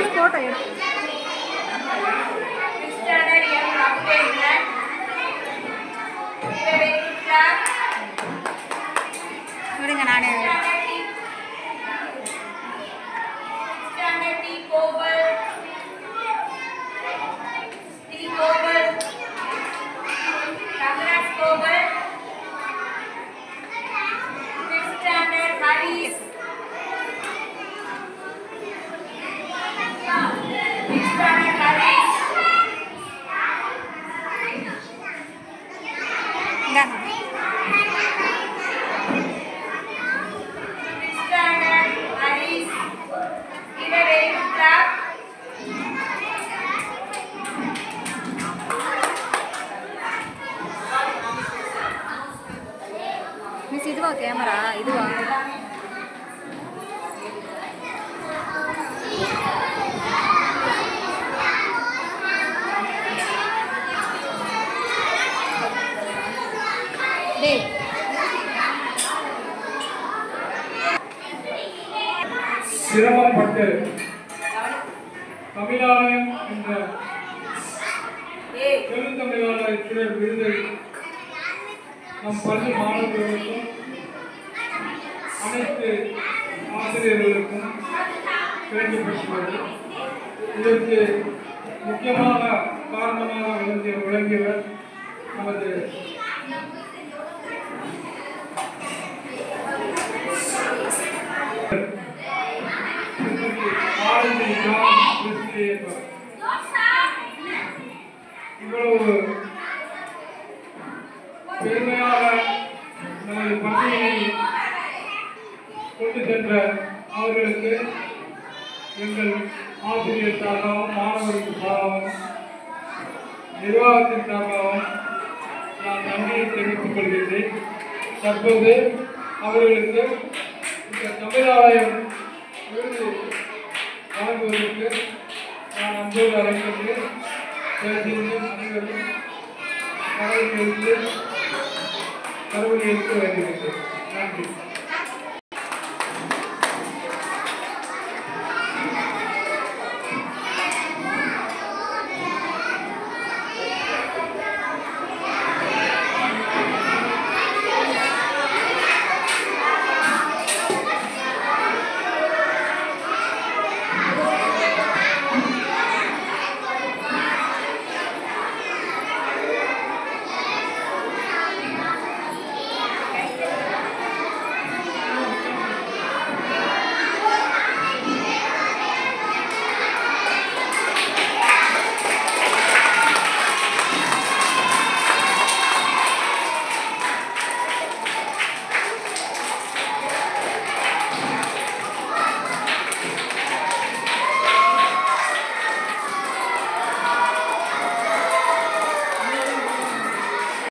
வந்து ஃபோட்டோ எடுத்து Standard M. Raghuvendran. Give a very good clap. விடுங்க நானே Standard T. Standard T. Koval. T. Koval. Raghunath Koval. Fifth standard Haris. Fifth standard Haris. இந்தாங்க Fifth standard Haris. Give a very good clap. Miss இதுவா camera இதுவா டேய் சிரமப்பட்டு தமிழாலயம் என்ற ஏய் பெருந்தமிழாலயத்தினர் விருதை நம் பள்ளி மாணவர்களுக்கும் அனைத்து ஆசிரியர்களுக்கும் கிடைக்கப்பட்டுள்ளது இதற்கு முக்கியமான காரணமாக விளங்கிய விளங்கியவர் நமது திருமதி ஆனந்தி ஜான் கிறிஸ்டி என்பவர். இவ்வளவு பெருமையாக நமது பள்ளியை கொண்டு சென்ற அவர்களுக்கு எங்கள் ஆசிரியர் சார்பாகவும் மாணவர்கள் சார்பாகவும் நிர்வாகத்தின் சார்பாகவும் நான் நன்றியை தெரிவித்துக் கொள்கின்றேன் தற்போது அவர்களுக்கு இந்த தமிழாலயம் விருது வழங்குவதற்கு நான் அன்போடு அழைக்கின்றேன் பேசுகின்ற அனைவரும் கடவுள் எழுத்து கடவுள் எழுத்து வேண்டுகின்றேன் நன்றி